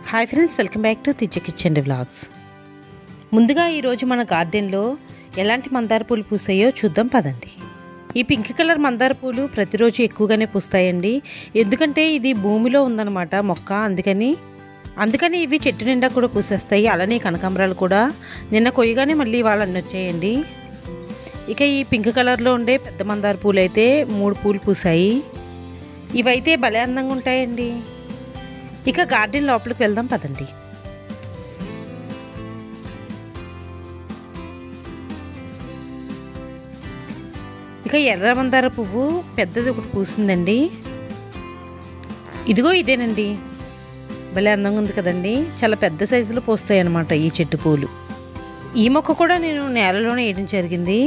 hi friends welcome back to తిచ్చ kitchen vlogs ముందుగా ఈరోజు మన గార్డెన్లో ఎలాంటి మందార పూలు పూసాయో చూద్దాం పదండి ఈ పింక్ కలర్ మందార పూలు ప్రతిరోజు ఎక్కువగానే పూస్తాయండి ఎందుకంటే ఇది భూమిలో ఉందన్నమాట మొక్క అందుకని అందుకని ఇవి చెట్టు నిండా కూడా పూసేస్తాయి అలానే కనకాంబరాలు కూడా నిన్న కొయ్యగానే మళ్ళీ వాళ్ళు అన్ని వచ్చాయండి ఇక ఈ పింక్ కలర్లో ఉండే పెద్ద మందార పూలు అయితే మూడు పూలు పూసాయి ఇవైతే భలే అందంగా ఉంటాయండి ఇక గార్డెన్ లోపలికి వెళ్దాం పదండి ఇక ఎర్ర మందార పువ్వు పెద్దది ఒకటి పూసిందండి ఇదిగో ఇదేనండి భలే అందంగా ఉంది కదండి చాలా పెద్ద సైజులో పూస్తాయి అన్నమాట ఈ చెట్టు పూలు ఈ మొక్క కూడా నేను నేలలోనే వేయడం జరిగింది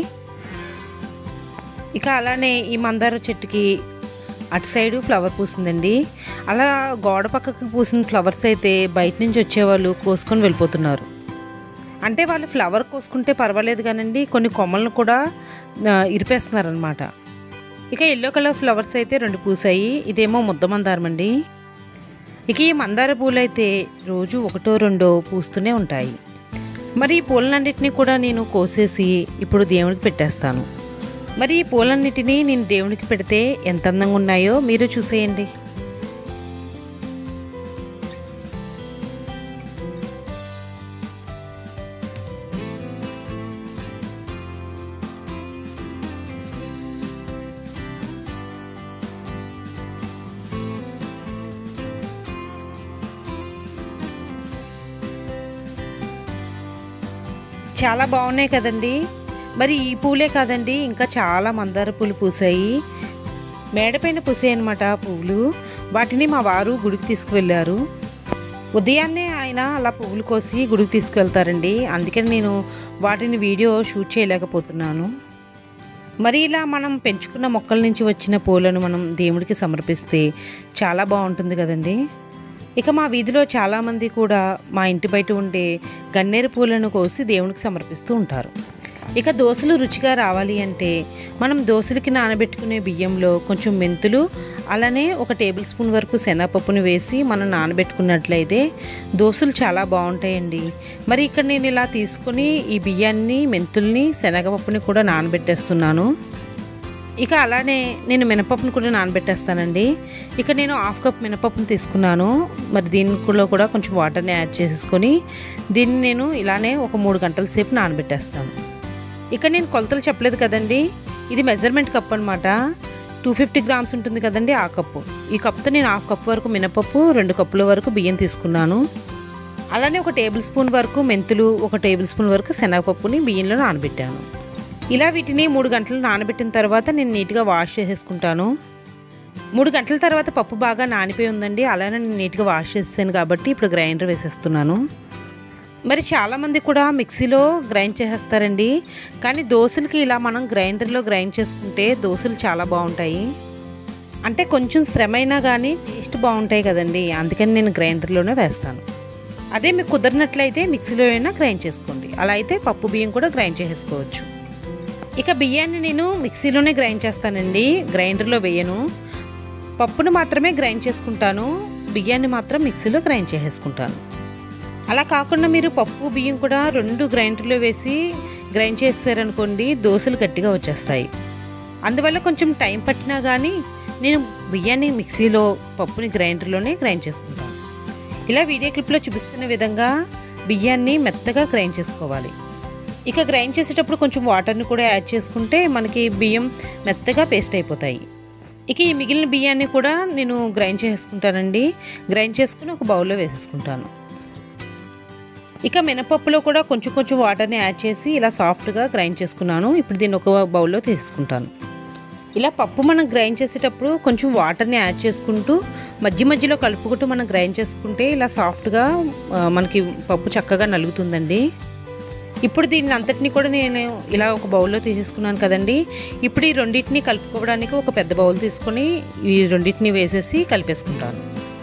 ఇక అలానే ఈ మందార చెట్టుకి అటు సైడు ఫ్లవర్ పూసిందండి అలా గోడ పక్కకు పూసిన ఫ్లవర్స్ అయితే బయట నుంచి వచ్చేవాళ్ళు కోసుకొని వెళ్ళిపోతున్నారు అంటే వాళ్ళు ఫ్లవర్ కోసుకుంటే పర్వాలేదు కానండి కొన్ని కొమ్మలను కూడా ఆ, ఇరిపేస్తున్నారనమాట ఇక ఎల్లో కలర్ ఫ్లవర్స్ అయితే రెండు పూసాయి ఇదేమో ముద్ద మందారం అండి ఇక ఈ మందార పూలు అయితే రోజు ఒకటో రెండో పూస్తూనే ఉంటాయి మరి ఈ పూలన్నింటినీ కూడా నేను కోసేసి ఇప్పుడు దేవుడికి పెట్టేస్తాను మరి ఈ పూలన్నిటినీ నేను దేవునికి పెడితే ఎంత అందంగా ఉన్నాయో మీరు చూసేయండి చాలా బాగున్నాయి కదండి మరి ఈ పూలే కాదండి ఇంకా చాలా మందార పూలు పూసాయి మేడపైన పూసాయి అనమాట పువ్వులు వాటిని మా వారు గుడికి తీసుకువెళ్ళారు ఉదయాన్నే ఆయన అలా పువ్వులు కోసి గుడికి తీసుకువెళ్తారండి అందుకని నేను వాటిని వీడియో షూట్ చేయలేకపోతున్నాను మరి ఇలా మనం పెంచుకున్న మొక్కల నుంచి వచ్చిన పూలను మనం దేవుడికి సమర్పిస్తే చాలా బాగుంటుంది కదండి ఇక మా వీధిలో చాలామంది కూడా మా ఇంటి బయట ఉండే గన్నేరు పూలను కోసి దేవునికి సమర్పిస్తూ ఉంటారు ఇక దోశలు రుచిగా రావాలి అంటే మనం దోశలకి నానబెట్టుకునే బియ్యంలో కొంచెం మెంతులు అలానే ఒక టేబుల్ స్పూన్ వరకు శనగపప్పుని వేసి మనం నానబెట్టుకున్నట్లయితే దోశలు చాలా బాగుంటాయండి మరి ఇక్కడ నేను ఇలా తీసుకొని ఈ బియ్యాన్ని మెంతుల్ని శనగపప్పుని కూడా నానబెట్టేస్తున్నాను ఇక అలానే నేను మినపప్పును కూడా నానబెట్టేస్తానండి ఇక నేను హాఫ్ కప్ మినపప్పును తీసుకున్నాను మరి దీనిలో కూడా కొంచెం వాటర్ని యాడ్ చేసుకొని దీన్ని నేను ఇలానే ఒక మూడు గంటల సేపు నానబెట్టేస్తాను ఇక నేను కొలతలు చెప్పలేదు కదండి ఇది మెజర్మెంట్ కప్ అనమాట టూ ఫిఫ్టీ గ్రామ్స్ ఉంటుంది కదండి ఆ కప్పు ఈ కప్తో నేను హాఫ్ కప్ వరకు మినపప్పు రెండు కప్పుల వరకు బియ్యం తీసుకున్నాను అలానే ఒక టేబుల్ స్పూన్ వరకు మెంతులు ఒక టేబుల్ స్పూన్ వరకు శనగపప్పుని బియ్యంలో నానబెట్టాను ఇలా వీటిని మూడు గంటలు నానబెట్టిన తర్వాత నేను నీట్గా వాష్ చేసేసుకుంటాను మూడు గంటల తర్వాత పప్పు బాగా నానిపోయి ఉందండి అలానే నేను నీట్గా వాష్ చేసాను కాబట్టి ఇప్పుడు గ్రైండర్ వేసేస్తున్నాను మరి చాలామంది కూడా మిక్సీలో గ్రైండ్ చేసేస్తారండి కానీ దోశలకి ఇలా మనం గ్రైండర్లో గ్రైండ్ చేసుకుంటే దోశలు చాలా బాగుంటాయి అంటే కొంచెం శ్రమ అయినా కానీ టేస్ట్ బాగుంటాయి కదండి అందుకని నేను గ్రైండర్లోనే వేస్తాను అదే మీకు కుదరినట్లయితే మిక్సీలో అయినా గ్రైండ్ చేసుకోండి అలా అయితే పప్పు బియ్యం కూడా గ్రైండ్ చేసేసుకోవచ్చు ఇక బియ్యాన్ని నేను మిక్సీలోనే గ్రైండ్ చేస్తానండి గ్రైండర్లో వేయను పప్పును మాత్రమే గ్రైండ్ చేసుకుంటాను బియ్యాన్ని మాత్రం మిక్సీలో గ్రైండ్ చేసేసుకుంటాను అలా కాకుండా మీరు పప్పు బియ్యం కూడా రెండు గ్రైండర్లో వేసి గ్రైండ్ చేస్తారనుకోండి దోశలు గట్టిగా వచ్చేస్తాయి అందువల్ల కొంచెం టైం పట్టినా కానీ నేను బియ్యాన్ని మిక్సీలో పప్పుని గ్రైండర్లోనే గ్రైండ్ చేసుకుంటాను ఇలా వీడియో క్లిప్లో చూపిస్తున్న విధంగా బియ్యాన్ని మెత్తగా గ్రైండ్ చేసుకోవాలి ఇక గ్రైండ్ చేసేటప్పుడు కొంచెం వాటర్ని కూడా యాడ్ చేసుకుంటే మనకి బియ్యం మెత్తగా పేస్ట్ అయిపోతాయి ఇక ఈ మిగిలిన బియ్యాన్ని కూడా నేను గ్రైండ్ చేసుకుంటానండి గ్రైండ్ చేసుకుని ఒక బౌల్లో వేసేసుకుంటాను ఇక మినపప్పులో కూడా కొంచెం కొంచెం వాటర్ని యాడ్ చేసి ఇలా సాఫ్ట్గా గ్రైండ్ చేసుకున్నాను ఇప్పుడు దీన్ని ఒక బౌల్లో తీసుకుంటాను ఇలా పప్పు మనం గ్రైండ్ చేసేటప్పుడు కొంచెం వాటర్ని యాడ్ చేసుకుంటూ మధ్య మధ్యలో కలుపుకుంటూ మనం గ్రైండ్ చేసుకుంటే ఇలా సాఫ్ట్గా ఆ, మనకి పప్పు చక్కగా నలుగుతుందండి ఇప్పుడు దీన్ని అంతటిని కూడా నేను ఇలా ఒక బౌల్లో తీసేసుకున్నాను కదండి ఇప్పుడు ఈ రెండింటిని కలుపుకోవడానికి ఒక పెద్ద బౌల్ తీసుకొని ఈ రెండింటిని వేసేసి కలిపేసుకుంటాను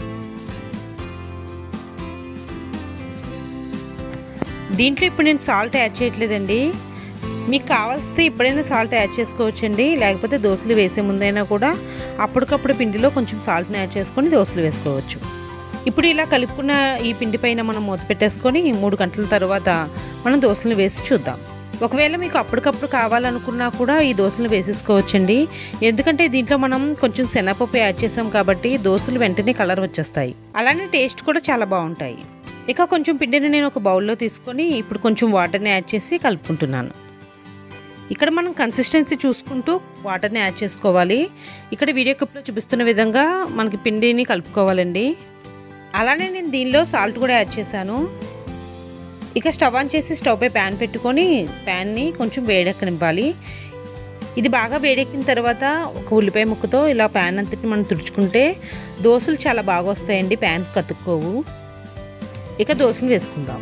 దీంట్లో ఇప్పుడు నేను సాల్ట్ యాడ్ చేయట్లేదండి మీకు కావాల్సితే ఎప్పుడైనా సాల్ట్ యాడ్ చేసుకోవచ్చండి లేకపోతే దోశలు వేసే ముందైనా కూడా అప్పటికప్పుడు పిండిలో కొంచెం సాల్ట్ని యాడ్ చేసుకొని దోశలు వేసుకోవచ్చు ఇప్పుడు ఇలా కలుపుకున్న ఈ పిండి పైన మనం మూత పెట్టేసుకొని మూడు గంటల తర్వాత మనం దోశలను వేసి చూద్దాం ఒకవేళ మీకు అప్పటికప్పుడు కావాలనుకున్నా కూడా ఈ దోశలు వేసేసుకోవచ్చండి ఎందుకంటే దీంట్లో మనం కొంచెం శనగపప్పు యాడ్ చేసాం కాబట్టి దోశలు వెంటనే కలర్ వచ్చేస్తాయి అలానే టేస్ట్ కూడా చాలా బాగుంటాయి ఇక కొంచెం పిండిని నేను ఒక బౌల్లో తీసుకొని ఇప్పుడు కొంచెం వాటర్ని యాడ్ చేసి కలుపుకుంటున్నాను ఇక్కడ మనం కన్సిస్టెన్సీ చూసుకుంటూ వాటర్ని యాడ్ చేసుకోవాలి ఇక్కడ వీడియో క్లిప్లో చూపిస్తున్న విధంగా మనకి పిండిని కలుపుకోవాలండి అలానే నేను దీనిలో సాల్ట్ కూడా యాడ్ చేశాను ఇక స్టవ్ ఆన్ చేసి స్టవ్ పై ప్యాన్ పెట్టుకొని ప్యాన్ని కొంచెం వేడెక్కనివ్వాలి ఇది బాగా వేడెక్కిన తర్వాత ఒక ఉల్లిపాయ ముక్కతో ఇలా ప్యాన్ అంతటిని మనం తుడుచుకుంటే దోశలు చాలా బాగా వస్తాయండి ప్యాన్ కతుక్కోవు ఇక దోశలు వేసుకుందాం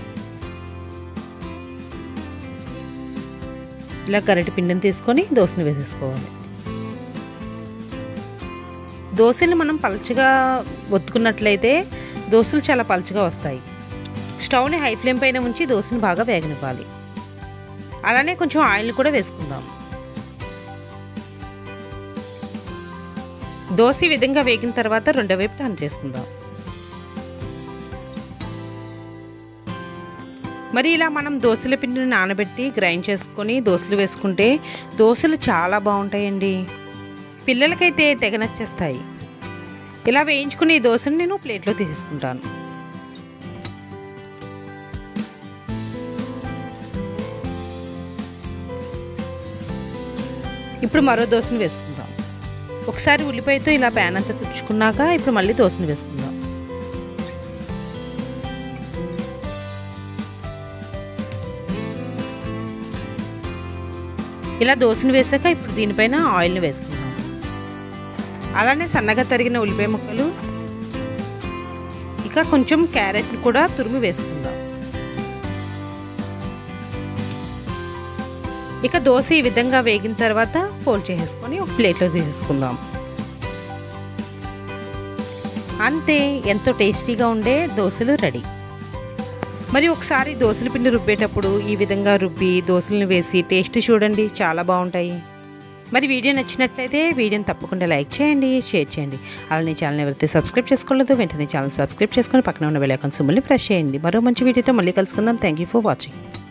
ఇలా గరిటె పిండిని తీసుకొని దోశను వేసేసుకోవాలి దోశలు మనం పలచగా ఒత్తుకున్నట్లయితే దోశలు చాలా పలచగా వస్తాయి స్టవ్ని హై ఫ్లేమ్ పైన ఉంచి దోశని బాగా వేగనివ్వాలి అలానే కొంచెం ఆయిల్ కూడా వేసుకుందాం దోశ ఈ విధంగా వేగిన తర్వాత రెండో వైపు టర్న్ చేసుకుందాం మరి ఇలా మనం దోశల పిండిని నానబెట్టి గ్రైండ్ చేసుకొని దోశలు వేసుకుంటే దోశలు చాలా బాగుంటాయండి పిల్లలకైతే తెగ నచ్చేస్తాయి ఇలా వేయించుకుని ఈ దోశని నేను ప్లేట్లో తీసుకుంటాను ఇప్పుడు మరో దోశను వేసుకుందాం ఒకసారి ఉల్లిపాయతో ఇలా ప్యాన్ అంతా తుడుచుకున్నాక ఇప్పుడు మళ్ళీ దోశను వేసుకుందాం ఇలా దోశను వేసాక ఇప్పుడు దీనిపైన ఆయిల్ని వేసుకుందాం అలానే సన్నగా తరిగిన ఉల్లిపాయ ముక్కలు ఇక కొంచెం క్యారెట్ని కూడా తురిమి వేసుకుందాం ఇక దోశ ఈ విధంగా వేగిన తర్వాత ఫోల్డ్ చేసేసుకొని ఒక ప్లేట్లో తీసేసుకుందాం అంతే ఎంతో టేస్టీగా ఉండే దోశలు రెడీ మరి ఒకసారి దోశల పిండి రుబ్బేటప్పుడు ఈ విధంగా రుబ్బి దోశలను వేసి టేస్ట్ చూడండి చాలా బాగుంటాయి మరి వీడియో నచ్చినట్లయితే వీడియోని తప్పకుండా లైక్ చేయండి షేర్ చేయండి అలానే ఛానల్ ఎవరైతే సబ్స్క్రైబ్ చేసుకోలేదో వెంటనే ఛానల్ సబ్స్క్రైబ్ చేసుకొని పక్కన ఉన్న బెల్ ఐకాన్ సింబల్ని ప్రెస్ చేయండి మరో మంచి వీడియోతో మళ్ళీ కలుసుకుందాం థ్యాంక్ యూ ఫర్ వాచింగ్